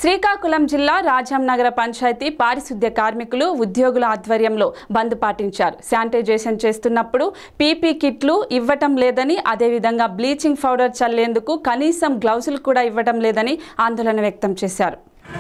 శ్రీకాకుళం జిల్లా రాజాం నగర పంచాయతీ పారిశుద్ధ్య కార్మికులు ఉద్యోగుల ఆధ్వర్యంలో బంద్ పాటించారు శానిటైజేషన్ చేస్తున్నప్పుడు పీపీ కిట్లు ఇవ్వటం లేదని అదేవిధంగా బ్లీచింగ్ పౌడర్ చల్లేందుకు కనీసం గ్లౌజులు కూడా ఇవ్వటం లేదని ఆందోళన వ్యక్తం చేశారు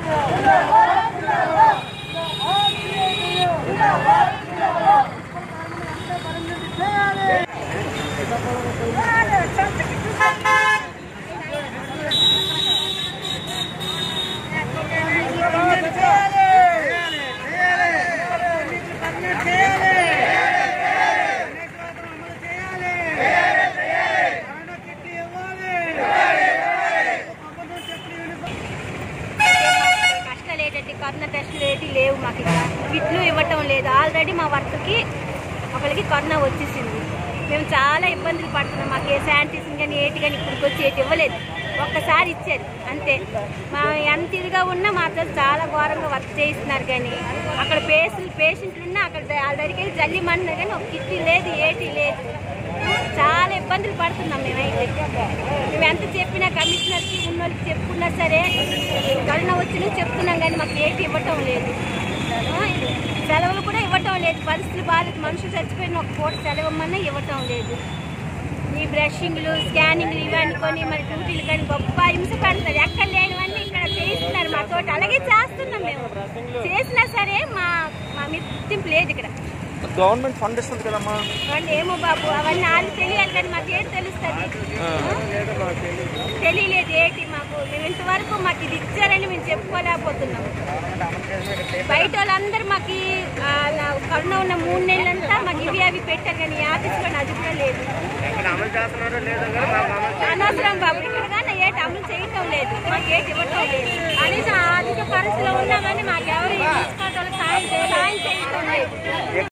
కష్టాలు ఏంటంటే కరోనా టెస్టులు ఏంటి లేవు మాకు ఇక్కడ కిట్లు ఇవ్వటం లేదు ఆల్రెడీ మా వర్క్కి ఒకరికి కరోనా వచ్చేసింది మేము చాలా ఇబ్బందులు పడుతున్నాం మాకు ఏ శానిటైజేషన్ కానీ ఏటి కానీ ఇక్కడికి వచ్చి ఏటి ఇవ్వలేదు ఒక్కసారి ఇచ్చారు అంతే మా ఎంత ఇదిగా ఉన్నా మాతో చాలా ఘోరంగా వర్క్ చేయిస్తున్నారు కానీ అక్కడ పేషెంట్ పేషెంట్లు ఉన్నా అక్కడ వాళ్ళ దగ్గరికి వెళ్ళి జల్లిమన్నారు కానీ ఒక కిట్ లేదు ఏటి లేదు చాలా ఇబ్బందులు పడుతున్నాం మేమైతే మేము ఎంత చెప్పినా కమిషనర్కి ఉన్నోళ్ళకి చెప్పుకున్నా సరే కరోనా వచ్చిన చెప్తున్నాం కానీ మాకు ఏటి ఇవ్వటం లేదు ఆ, సెలవులు కూడా ఇవ్వటం లేదు పరిస్థితులు బాగాలేదు మనుషులు చచ్చిపోయిన ఒక పూట సెలవు ఇవ్వమన్నా ఇవ్వటం లేదు ఈ బ్రషింగ్లు స్కానింగ్లు ఇవి అనుకొని మరి డ్యూటీలు కానీ గొప్ప హింస పడుతుంది ఎక్కడ లేనివన్నీ ఇక్కడ చేయిస్తున్నారు మా తోట అలాగే చేస్తున్నాం మేము చేసినా సరే మా మా మీద గుర్తింపు లేదు ఇక్కడ గవర్నమెంట్ ఫండ్ ఇస్తుంది కదమ్మా వాళ్ళు ఏమో బాబు అవన్నీ వాళ్ళు తెలియాలి కానీ మాకు ఏంటి తెలుస్తుంది తెలియలేదు ఏంటి మాకు మేము ఇంతవరకు మాకు ఇది ఇచ్చారని మేము చెప్పుకోలేకపోతున్నాం బయట వాళ్ళందరూ మాకు ఈ, ఆ, నా- కరోనా ఉన్న మూడు నెలలంతా మాకు ఇవి అవి పెట్టారు కానీ ఈ ఆఫీస్లో అది కూడా లేదు అనవసరం బాబు ఇక్కడ కానీ ఏటి అమలు చేయటం లేదు మాకు ఏటి ఇవ్వటం లేదు కనీసం ఆర్థిక పరిస్థితిలో ఉన్నా కానీ మాకు ఎవరు ఈ తీసుకోవడం సాయం చేయ- సాయం చేయటం లేదు